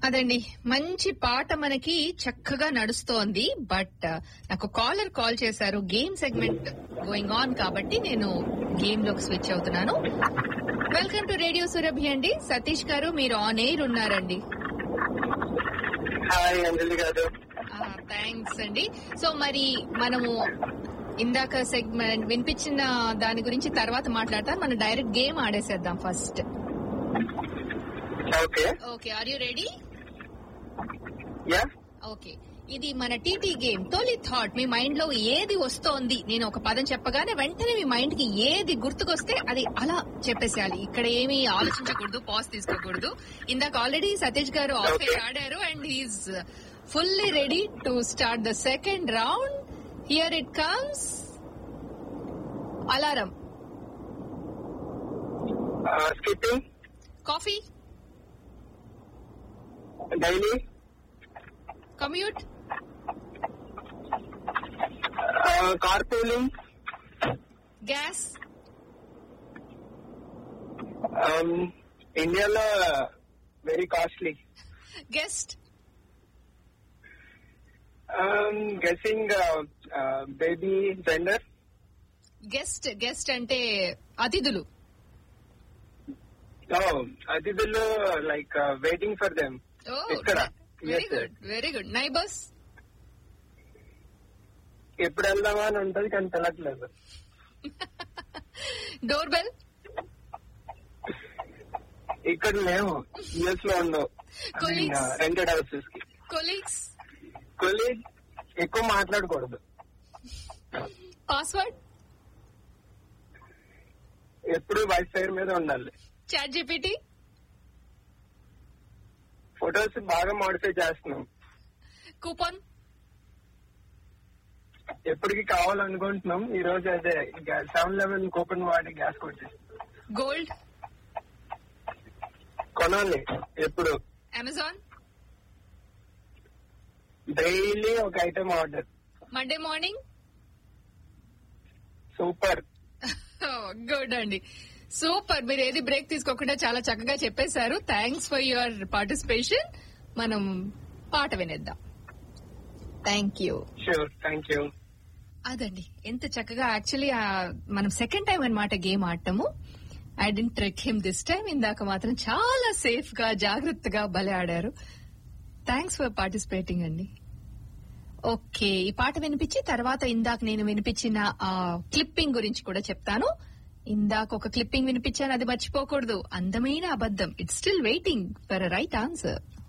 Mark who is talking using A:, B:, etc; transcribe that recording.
A: అదండి మంచి పాట మనకి చక్కగా నడుస్తోంది బట్ నాకు కాలర్ కాల్ చేశారు గేమ్ సెగ్మెంట్ గోయింగ్ ఆన్ కాబట్టి నేను గేమ్ లోకి స్విచ్ అవుతున్నాను వెల్కమ్ టు రేడియో సురభి అండి సతీష్ గారు మీరు ఆన్ ఎయిర్ ఉన్నారండి
B: హాయ్ అంజలి గారు
A: థ్యాంక్స్ అండి సో మరి మనము ఇందాక సెగ్మెంట్ వినిపించిన దాని గురించి తర్వాత మాట్లాడతాం మనం డైరెక్ట్ గేమ్ ఆడేసేద్దాం first
B: okay
A: okay are you ready
B: ya
A: okay ఇది మన టీటీ గేమ్ తొలి థాట్ మీ మైండ్ లో ఏది వస్తోంది నేను ఒక పదం చెప్పగానే వెంటనే మీ మైండ్ కి ఏది గుర్తుకొస్తే అది అలా చెప్పేసేయాలి ఇక్కడ ఏమీ ఆలోచించకూడదు పాజ్ తీసుకోకూడదు ఇందాక ఆల్రెడీ సతీష్ గారు ఆఫ్
B: Okay.
A: ఆడారు and he's fully ready to start the second round here it comes alarm
B: skipping
A: coffee
B: daily
A: commute
B: car pooling
A: gas
B: ఇండియాలో very costly
A: guest
B: guessing baby gender
A: guest guest అంటే అతిథులు
B: అతిథులు like waiting for them ఇక్కడ
A: very
B: Yes,
A: good very good neighbours
B: ఎప్పుడు వెళ్దామా అని ఉంటది కానీ తెలట్లేదు
A: డోర్ బెల్
B: ఇక్కడ మేము యుఎస్ లో ఉండవు
A: Colleagues.
B: రెంటెడ్ హౌసెస్ కి
A: కొలీగ్స్
B: కొలీగ్ ఎక్కువ మాట్లాడకూడదు
A: పాస్వర్డ్
B: ఎప్పుడు వైఫై మీద ఉండాలి
A: చాట్ జీపీటీ
B: ఫొటోస్ బాగా మోడిఫై చేస్తున్నాం
A: కూపన్
B: ఎప్పటికి కావాలనుకుంటున్నాం ఈ రోజు అదే సెవెన్ లెవెన్ కూపన్ వాడి గ్యాస్ కొట్టేసి
A: గోల్డ్
B: కొనాలి ఎప్పుడు
A: అమెజాన్
B: డైలీ ఒక item order
A: Monday morning
B: super
A: good అండి సూపర్ మీరు ఏది బ్రేక్ తీసుకోకుండా చాలా చక్కగా చెప్పేశారు థ్యాంక్స్ ఫర్ యువర్ పార్టిసిపేషన్ మనం పాట వినేద్దాం thank you
B: sure thank you
A: అదండి ఎంత చక్కగా యాక్చువల్లీ మనం సెకండ్ టైం అన్నమాట గేమ్ ఆడటము I didn't trick him this time ఇందాక మాత్రం చాలా సేఫ్ గా జాగ్రత్తగా భలే ఆడారు థ్యాంక్స్ ఫర్ పార్టిసిపేటింగ్ అండి ఓకే ఈ పాట వినిపించి తర్వాత ఇందాక నేను వినిపించిన ఆ క్లిప్పింగ్ గురించి కూడా చెప్తాను ఇందాక ఒక క్లిప్పింగ్ వినిపించాను అది మర్చిపోకూడదు అందమైన అబద్ధం it's still waiting for right answer